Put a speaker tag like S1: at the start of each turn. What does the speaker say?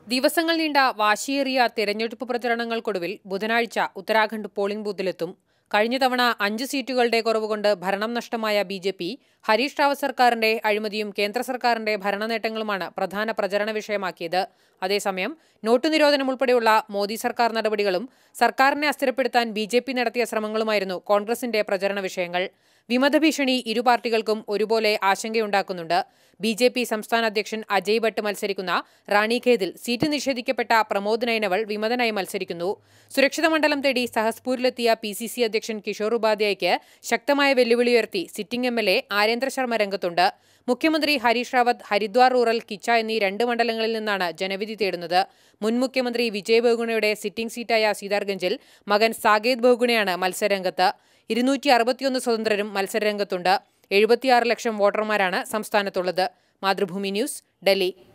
S1: ദിവസങ്ങൾ നീണ്ട വാശിയേറിയ തെരഞ്ഞെടുപ്പ് പ്രചരണങ്ങൾക്കൊടുവിൽ ബുധനാഴ്ച ഉത്തരാഖണ്ഡ് പോളിംഗ് ബൂത്തിലെത്തും കഴിഞ്ഞ തവണ അഞ്ച് സീറ്റുകളുടെ കുറവുകൊണ്ട് ഭരണം നഷ്ടമായ B J P Harish Rawat സർക്കാരിന്റെ അഴിമതിയും കേന്ദ്ര സർക്കാരിന്റെ ഭരണനേട്ടങ്ങളുമാണ് പ്രധാന പ്രചരണ വിഷയമാക്കിയത് അതേസമയം നോട്ട് നിരോധനം ഉൾപ്പെടെയുള്ള മോദി സർക്കാർ നടപടികളും സർക്കാരിനെ അസ്ഥിരപ്പെടുത്താൻ ബി ജെ പി നടത്തിയ ശ്രമങ്ങളുമായിരുന്നു കോൺഗ്രസിന്റെ പ്രചരണ വിഷയങ്ങൾ വിമത ഭീഷണി ഇരു പാർട്ടികൾക്കും ഒരുപോലെ ആശങ്കയുണ്ടാക്കുന്നുണ്ട് ബി ജെ പി സംസ്ഥാന അധ്യക്ഷൻ അജയ് ഭട്ട് മത്സരിക്കുന്ന റാണിഖേദിൽ സീറ്റ് നിഷേധിക്കപ്പെട്ട പ്രമോദ് നൈനവൾ വിമതനായി മത്സരിക്കുന്നു സുരക്ഷിത മണ്ഡലം തേടി സഹസ്പൂരിലെത്തിയ പി സി സി അധ്യക്ഷൻ കിഷോർ ഉപാധ്യായയ്ക്ക് ശക്തമായ വെല്ലുവിളി ഉയർത്തി sitting M L A Arendra Sharma രംഗത്തുണ്ട് മുഖ്യമന്ത്രി ഹരീഷ് റാവത്ത് ഹരിദ്വാർ റൂറൽ കിച്ച എന്നീ രണ്ട് മണ്ഡലങ്ങളിൽ നിന്നാണ് ജനവിധി തേടുന്നത് മുൻ മുഖ്യമന്ത്രി വിജയ് ബഹുഗുണയുടെ സിറ്റിംഗ് സീറ്റായ സീതാർഗഞ്ചിൽ മകൻ സാകേത് ബഹുഗുണയാണ് മത്സരരംഗത്ത് ഇരുന്നൂറ്റി അറുപത്തിയൊന്ന് സ്വതന്ത്രരും മത്സരരംഗത്തുണ്ട് എഴുപത്തിയാറ് ലക്ഷം വോട്ടർമാരാണ് സംസ്ഥാനത്തുള്ളത് മാതൃഭൂമി ന്യൂസ് ഡൽഹി